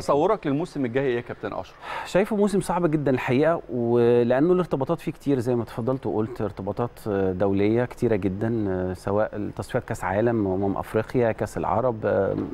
تصورك للموسم الجاي ايه يا كابتن اشرف شايفه موسم صعب جدا الحقيقه ولانه الارتباطات فيه كتير زي ما اتفضلت وقلت ارتباطات دوليه كتيره جدا سواء تصفيات كاس عالم امم افريقيا كاس العرب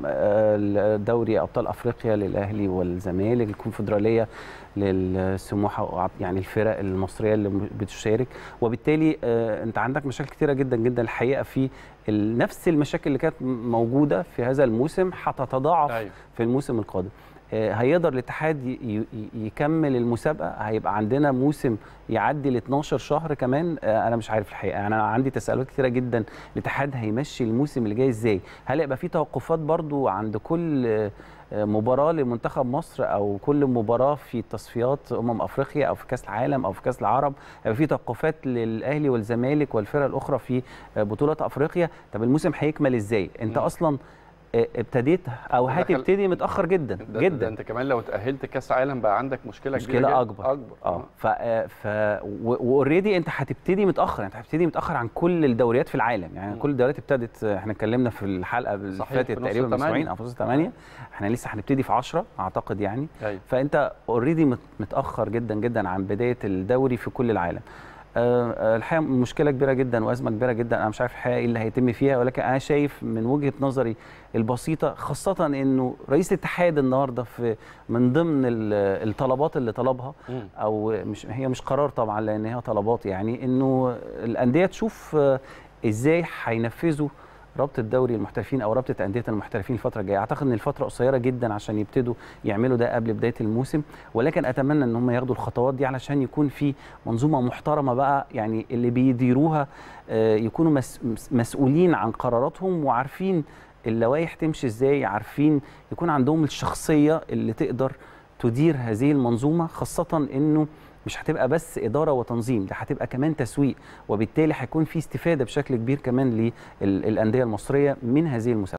دوري ابطال افريقيا للاهلي والزمالك الكونفدراليه للسموحه يعني الفرق المصريه اللي بتشارك وبالتالي انت عندك مشاكل كتيره جدا جدا الحقيقه في نفس المشاكل اللي كانت موجوده في هذا الموسم هتتضاعف أيوة. في الموسم القادم هيقدر الاتحاد يكمل المسابقه هيبقى عندنا موسم يعدي ل 12 شهر كمان انا مش عارف الحقيقه يعني انا عندي تساؤلات كثيره جدا الاتحاد هيمشي الموسم اللي جاي ازاي هل هيبقى في توقفات برضو عند كل مباراه لمنتخب مصر او كل مباراه في تصفيات امم افريقيا او في كاس العالم او في كاس العرب هيبقى في توقفات للاهلي والزمالك والفرق الاخرى في بطوله افريقيا طب الموسم هيكمل ازاي انت م. اصلا ابتديت او هتبتدي متاخر جدا ده جدا ده انت كمان لو تاهلت كاس عالم بقى عندك مشكله مشكله كبيره اكبر اكبر اه ف ف واوريدي انت هتبتدي متاخر انت هتبتدي متاخر عن كل الدوريات في العالم يعني م. كل الدوريات ابتدت احنا اتكلمنا في الحلقه اللي فاتت تقريبا من اسبوعين او في نص 8 احنا لسه هنبتدي في 10 اعتقد يعني أيوة. فانت اوريدي متاخر جدا جدا عن بدايه الدوري في كل العالم أه الحقيقه مشكله كبيره جدا وازمه كبيره جدا انا مش عارف الحقيقه ايه اللي هيتم فيها ولكن انا شايف من وجهه نظري البسيطه خاصه انه رئيس الاتحاد النهارده في من ضمن الطلبات اللي طلبها او مش هي مش قرار طبعا لان هي طلبات يعني انه الانديه تشوف ازاي هينفذوا رابطه الدوري المحترفين او رابطه انديه المحترفين الفتره الجايه اعتقد ان الفتره قصيره جدا عشان يبتدوا يعملوا ده قبل بدايه الموسم ولكن اتمنى ان هم ياخدوا الخطوات دي علشان يكون في منظومه محترمه بقى يعني اللي بيديروها يكونوا مسؤولين عن قراراتهم وعارفين اللوائح تمشي ازاي عارفين يكون عندهم الشخصيه اللي تقدر تدير هذه المنظومه خاصه انه مش هتبقى بس اداره وتنظيم ده هتبقى كمان تسويق وبالتالي هيكون في استفاده بشكل كبير كمان للانديه المصريه من هذه المسابقه